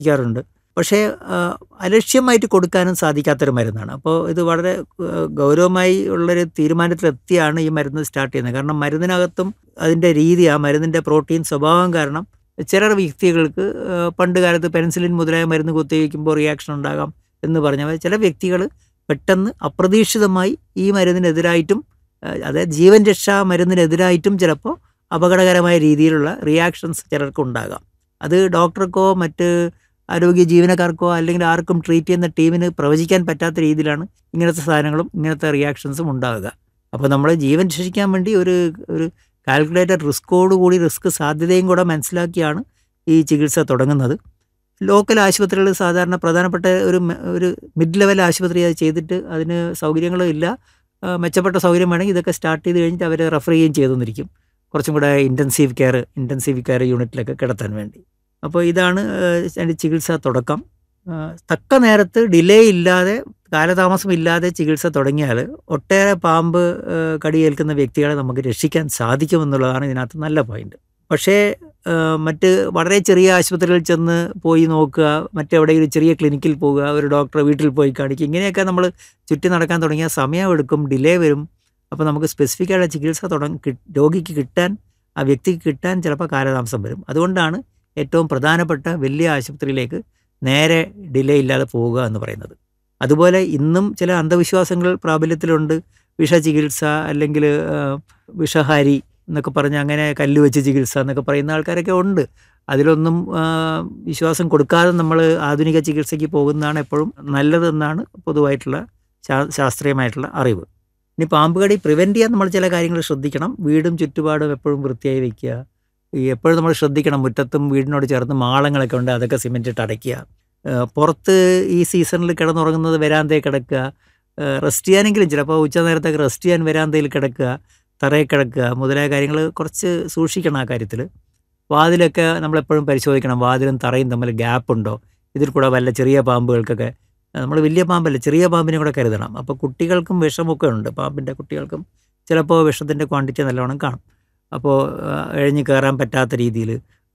ഉപയോഗിക്കാറുണ്ട് പക്ഷേ ആ, അലക്ഷ്യമായിട്ട് കൊടുക്കാനും സാധിക്കാത്തൊരു മരുന്നാണ് അപ്പോൾ ഇത് വളരെ ആ, ഗൗരവമായി ഉള്ളൊരു തീരുമാനത്തിലെത്തിയാണ് ഈ മരുന്ന് സ്റ്റാർട്ട് ചെയ്യുന്നത് കാരണം മരുന്നിനകത്തും അതിൻ്റെ രീതി ആ മരുന്നിൻ്റെ പ്രോട്ടീൻ സ്വഭാവം കാരണം ചില വ്യക്തികൾക്ക് ആ, പണ്ട് കാലത്ത് പെൻസിലിൻ മുതലായ മരുന്ന് കുത്തിവയ്ക്കുമ്പോൾ റിയാക്ഷൻ ഉണ്ടാകാം എന്ന് പറഞ്ഞ പോലെ ചില വ്യക്തികൾ പെട്ടെന്ന് അപ്രതീക്ഷിതമായി ഈ മരുന്നിനെതിരായിട്ടും ആ, അതായത് ജീവൻ രക്ഷാ മരുന്നിനെതിരായിട്ടും ചിലപ്പോൾ അപകടകരമായ രീതിയിലുള്ള റിയാക്ഷൻസ് ചിലർക്ക് ഉണ്ടാകാം അത് ഡോക്ടർക്കോ മറ്റ് ആരോഗ്യ ജീവനക്കാർക്കോ അല്ലെങ്കിൽ ആർക്കും ട്രീറ്റ് ചെയ്യുന്ന ടീമിന് പ്രവചിക്കാൻ പറ്റാത്ത രീതിയിലാണ് ഇങ്ങനത്തെ സാധനങ്ങളും ഇങ്ങനത്തെ റിയാക്ഷൻസും ഉണ്ടാവുക അപ്പോൾ നമ്മൾ ജീവൻ രക്ഷിക്കാൻ വേണ്ടി ഒരു ഒരു കാൽക്കുലേറ്റഡ് റിസ്കോട് കൂടി റിസ്ക് സാധ്യതയും കൂടെ മനസ്സിലാക്കിയാണ് ഈ ചികിത്സ തുടങ്ങുന്നത് ലോക്കൽ ആശുപത്രികൾ സാധാരണ പ്രധാനപ്പെട്ട ഒരു മെ- ഒരു മിഡ് ലെവൽ ആശുപത്രി അത് ചെയ്തിട്ട് അതിന് സൗകര്യങ്ങളും ഇല്ല ആ, മെച്ചപ്പെട്ട സൗകര്യം വേണമെങ്കിൽ ഇതൊക്കെ സ്റ്റാർട്ട് ചെയ്ത് കഴിഞ്ഞിട്ട് അവർ റെഫർ ചെയ്യുകയും ചെയ്തു തന്നിരിക്കും കുറച്ചും കൂടെ ഇൻറ്റൻസീവ് കെയർ ഇൻറ്റൻസീവ് കെയർ യൂണിറ്റിലൊക്കെ കിടത്താൻ വേണ്ടി അപ്പോൾ ഇതാണ് അതിൻ്റെ ചികിത്സ തുടക്കം ആ, തക്ക നേരത്ത് ഡിലേ ഇല്ലാതെ കാലതാമസം ഇല്ലാതെ ചികിത്സ തുടങ്ങിയാൽ ഒട്ടേറെ പാമ്പ് ആ, കടിയേൽക്കുന്ന വ്യക്തികളെ നമുക്ക് രക്ഷിക്കാൻ സാധിക്കുമെന്നുള്ളതാണ് ഇതിനകത്ത് നല്ല പോയിന്റ് പക്ഷേ ആ, മറ്റ് വളരെ ചെറിയ ആശുപത്രികളിൽ ചെന്ന് പോയി നോക്കുക മറ്റെവിടെയെങ്കിലും ചെറിയ ക്ലിനിക്കിൽ പോവുക ഒരു ഡോക്ടറെ വീട്ടിൽ പോയി കാണിക്കുക ഇങ്ങനെയൊക്കെ നമ്മൾ ചുറ്റി നടക്കാൻ തുടങ്ങിയാൽ സമയമെടുക്കും ഡിലേ വരും അപ്പോൾ നമുക്ക് സ്പെസിഫിക് ആയിട്ടുള്ള ചികിത്സ തുടങ്ങി കി- രോഗിക്ക് കിട്ടാൻ ആ വ്യക്തിക്ക് കിട്ടാൻ ചിലപ്പോൾ കാലതാമസം വരും അതുകൊണ്ടാണ് ഏറ്റവും പ്രധാനപ്പെട്ട വലിയ ആശുപത്രിയിലേക്ക് നേരെ ഡിലേ ഇല്ലാതെ പോവുക എന്ന് പറയുന്നത് അതുപോലെ ഇന്നും ചില അന്ധവിശ്വാസങ്ങൾ പ്രാബല്യത്തിലുണ്ട് വിഷചികിത്സ അല്ലെങ്കിൽ ആ, വിഷഹാരി എന്നൊക്കെ പറഞ്ഞ് അങ്ങനെ കല്ല് വെച്ച് ചികിത്സ എന്നൊക്കെ പറയുന്ന ആൾക്കാരൊക്കെ ഉണ്ട് അതിലൊന്നും ആ, വിശ്വാസം കൊടുക്കാതെ നമ്മൾ ആധുനിക ചികിത്സയ്ക്ക് പോകുന്നതാണ് എപ്പോഴും നല്ലതെന്നാണ് പൊതുവായിട്ടുള്ള ശാ- ശാസ്ത്രീയമായിട്ടുള്ള അറിവ് ഇനി പാമ്പ് കടി പ്രിവെൻറ്റ് ചെയ്യാൻ നമ്മൾ ചില കാര്യങ്ങൾ ശ്രദ്ധിക്കണം വീടും ചുറ്റുപാടും എപ്പോഴും വൃത്തിയായി വെക്കുക ഈ എപ്പോഴും നമ്മൾ ശ്രദ്ധിക്കണം മുറ്റത്തും വീടിനോട് ചേർന്ന് മാളങ്ങളൊക്കെ ഉണ്ട് അതൊക്കെ സിമെൻ്റ് ഇട്ട് അടയ്ക്കുക ഏഹ് പുറത്ത് ഈ സീസണിൽ കിടന്നുറങ്ങുന്നത് വരാന്തയിൽ കിടക്കുക റെസ്റ്റ് ചെയ്യാനെങ്കിലും ചിലപ്പോൾ ഉച്ച നേരത്തൊക്കെ റെസ്റ്റ് ചെയ്യാൻ വരാന്തയിൽ കിടക്കുക തറയിൽ കിടക്കുക മുതലായ കാര്യങ്ങൾ കുറച്ച് സൂക്ഷിക്കണം ആ കാര്യത്തിൽ വാതിലൊക്കെ നമ്മളെപ്പോഴും പരിശോധിക്കണം വാതിലും തറയും തമ്മിൽ ഗ്യാപ്പ് ഉണ്ടോ ഇതിൽ കൂടെ വല്ല ചെറിയ പാമ്പുകൾക്കൊക്കെ നമ്മൾ വലിയ പാമ്പല്ല ചെറിയ പാമ്പിനെ കൂടെ കരുതണം അപ്പോൾ കുട്ടികൾക്കും വിഷമൊക്കെ ഉണ്ട് പാമ്പിൻ്റെ കുട്ടികൾക്കും ചിലപ്പോൾ വിഷത്തിൻ്റെ ക്വാണ്ടിറ്റി നല്ലോണം കാണും അപ്പോൾ എഴഞ്ഞ് കയറാൻ പറ്റാത്ത രീതിയിൽ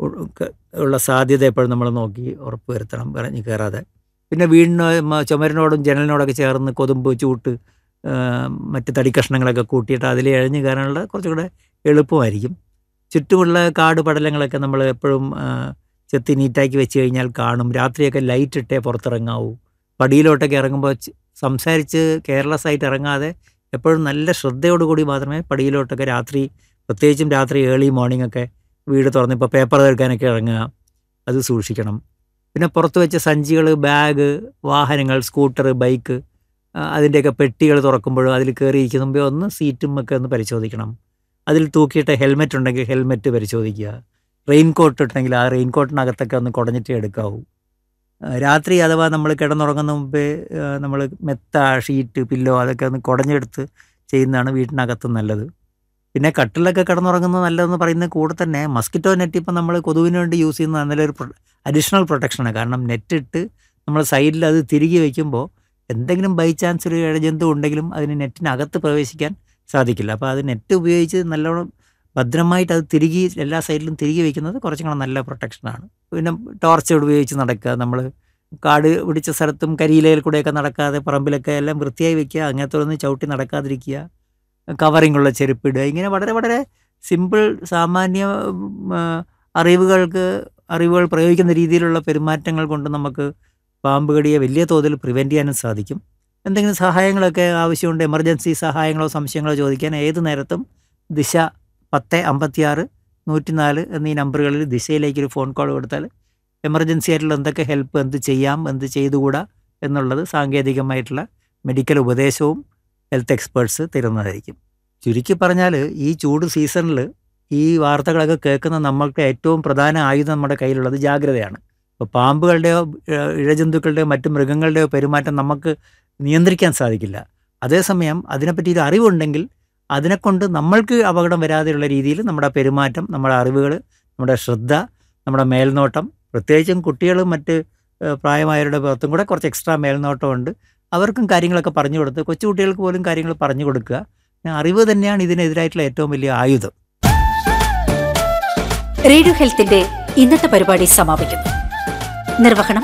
ഉള്ള സാധ്യത എപ്പോഴും നമ്മൾ നോക്കി ഉറപ്പ് വരുത്തണം ഇറങ്ങി കയറാതെ പിന്നെ വീടിന് മ- ചുമരിനോടും ജനലിനോടൊക്കെ ചേർന്ന് കൊതുമ്പ് ചൂട്ട് ആ, മറ്റ് തടിക്കഷ്ണങ്ങളൊക്കെ കൂട്ടിയിട്ട് അതിൽ എഴഞ്ഞ് കയറാനുള്ള കുറച്ചുകൂടെ എളുപ്പമായിരിക്കും ചുറ്റുമുള്ള കാട് പടലങ്ങളൊക്കെ നമ്മൾ എപ്പോഴും ആ, ചെത്തി നീറ്റാക്കി വെച്ച് കഴിഞ്ഞാൽ കാണും രാത്രിയൊക്കെ ലൈറ്റ് ഇട്ടേ പുറത്തിറങ്ങാവൂ പടിയിലോട്ടൊക്കെ ഇറങ്ങുമ്പോൾ ച്- സംസാരിച്ച് കെയർലെസ് ആയിട്ട് ഇറങ്ങാതെ എപ്പോഴും നല്ല ശ്രദ്ധയോടുകൂടി മാത്രമേ പടിയിലോട്ടൊക്കെ രാത്രി പ്രത്യേകിച്ചും രാത്രി ഏർലി മോർണിംഗ് ഒക്കെ വീട് തുറന്ന് ഇപ്പോൾ പേപ്പർ തീർക്കാനൊക്കെ ഇറങ്ങുക അത് സൂക്ഷിക്കണം പിന്നെ പുറത്ത് വെച്ച സഞ്ചികൾ ബാഗ് വാഹനങ്ങൾ സ്കൂട്ടർ ബൈക്ക് ആ, അതിൻ്റെയൊക്കെ പെട്ടികൾ തുറക്കുമ്പോഴും അതിൽ കയറിയിരിക്കുന്ന മുമ്പേ ഒന്ന് സീറ്റും ഒക്കെ ഒന്ന് പരിശോധിക്കണം അതിൽ തൂക്കിയിട്ട ഹെൽമെറ്റ് ഉണ്ടെങ്കിൽ ഹെൽമെറ്റ് പരിശോധിക്കുക റെയിൻ കോട്ട് ഇട്ടെങ്കിൽ ആ റെയിൻ കോട്ടിനകത്തൊക്കെ ഒന്ന് കുടഞ്ഞിട്ട് എടുക്കാവൂ ആ, രാത്രി അഥവാ നമ്മൾ കിടന്നുറങ്ങുന്ന മുമ്പേ നമ്മൾ മെത്ത ഷീറ്റ് പില്ലോ അതൊക്കെ ഒന്ന് കുടഞ്ഞെടുത്ത് ചെയ്യുന്നതാണ് വീട്ടിനകത്ത് നല്ലത് പിന്നെ കട്ടിലൊക്കെ കിടന്നുറങ്ങുന്നത് നല്ലതെന്ന് പറയുന്ന കൂടെ തന്നെ മസ്കിറ്റോ നെറ്റ് ഇപ്പം നമ്മൾ കൊതുവിന് വേണ്ടി യൂസ് ചെയ്യുന്ന നല്ലൊരു അഡീഷണൽ പ്രൊട്ടക്ഷനാണ് കാരണം നെറ്റ് ഇട്ട് നമ്മൾ സൈഡിൽ അത് തിരികെ വയ്ക്കുമ്പോൾ എന്തെങ്കിലും ബൈ ചാൻസ് ഒരു ഇഴജന്തു ഉണ്ടെങ്കിലും അതിന് നെറ്റിനകത്ത് പ്രവേശിക്കാൻ സാധിക്കില്ല അപ്പോൾ അത് നെറ്റ് ഉപയോഗിച്ച് നല്ലോണം ഭദ്രമായിട്ട് അത് തിരികെ എല്ലാ സൈഡിലും തിരികെ വയ്ക്കുന്നത് കുറച്ചും കൂടെ നല്ല പ്രൊട്ടക്ഷനാണ് പിന്നെ ടോർച്ച് ഉപയോഗിച്ച് നടക്കുക നമ്മൾ കാട് പിടിച്ച സ്ഥലത്തും കരിയിലയിൽ കൂടെയൊക്കെ നടക്കാതെ പറമ്പിലൊക്കെ എല്ലാം വൃത്തിയായി വെക്കുക അങ്ങനത്തെ ഒന്ന് ചവിട്ടി നടക്കാതിരിക്കുക കവറിംഗ് ഉള്ള ചെരുപ്പിടുക ഇങ്ങനെ വളരെ വളരെ സിമ്പിൾ സാമാന്യ ഉം, ആ, അറിവുകൾക്ക് അറിവുകൾ പ്രയോഗിക്കുന്ന രീതിയിലുള്ള പെരുമാറ്റങ്ങൾ കൊണ്ട് നമുക്ക് പാമ്പ് കടിയെ വലിയ തോതിൽ പ്രിവെൻറ്റ് ചെയ്യാനും സാധിക്കും എന്തെങ്കിലും സഹായങ്ങളൊക്കെ ആവശ്യമുണ്ട് എമർജൻസി സഹായങ്ങളോ സംശയങ്ങളോ ചോദിക്കാൻ ഏത് നേരത്തും ദിശ പത്ത് അമ്പത്തിയാറ് നൂറ്റിനാല് എന്നീ നമ്പറുകളിൽ ദിശയിലേക്ക് ഒരു ഫോൺ കോൾ കൊടുത്താൽ എമർജൻസി ആയിട്ടുള്ള എന്തൊക്കെ ഹെൽപ്പ് എന്ത് ചെയ്യാം എന്ത് ചെയ്തുകൂടാ എന്നുള്ളത് സാങ്കേതികമായിട്ടുള്ള മെഡിക്കൽ ഉപദേശവും ഹെൽത്ത് എക്സ്പേർട്സ് തരുന്നതായിരിക്കും ചുരുക്കി പറഞ്ഞാൽ ഈ ചൂട് സീസണിൽ ഈ വാർത്തകളൊക്കെ കേൾക്കുന്ന നമ്മൾക്ക് ഏറ്റവും പ്രധാന ആയുധം നമ്മുടെ കയ്യിലുള്ളത് ജാഗ്രതയാണ് ഇപ്പോൾ പാമ്പുകളുടെയോ ഏഹ്, ഇഴജന്തുക്കളുടെയോ മറ്റു മൃഗങ്ങളുടെയോ പെരുമാറ്റം നമുക്ക് നിയന്ത്രിക്കാൻ സാധിക്കില്ല അതേസമയം അതിനെപ്പറ്റി ഒരു അറിവുണ്ടെങ്കിൽ അതിനെക്കൊണ്ട് നമ്മൾക്ക് അപകടം വരാതെയുള്ള രീതിയിൽ നമ്മുടെ പെരുമാറ്റം നമ്മുടെ അറിവുകൾ നമ്മുടെ ശ്രദ്ധ നമ്മുടെ മേൽനോട്ടം പ്രത്യേകിച്ചും കുട്ടികളും മറ്റ് ഏഹ്, പ്രായമായവരുടെ പുറത്തും കൂടെ കുറച്ച് എക്സ്ട്രാ മേൽനോട്ടമുണ്ട് അവർക്കും കാര്യങ്ങളൊക്കെ പറഞ്ഞു കൊടുത്ത് കൊച്ചുകുട്ടികൾക്ക് പോലും കാര്യങ്ങൾ പറഞ്ഞു കൊടുക്കുക പിന്നെ അറിവ് തന്നെയാണ് ഇതിനെതിരായിട്ടുള്ള ഏറ്റവും വലിയ ആയുധം റേഡിയോ ഹെൽത്തിന്റെ ഇന്നത്തെ പരിപാടി സമാപിക്കുന്നു നിർവഹണം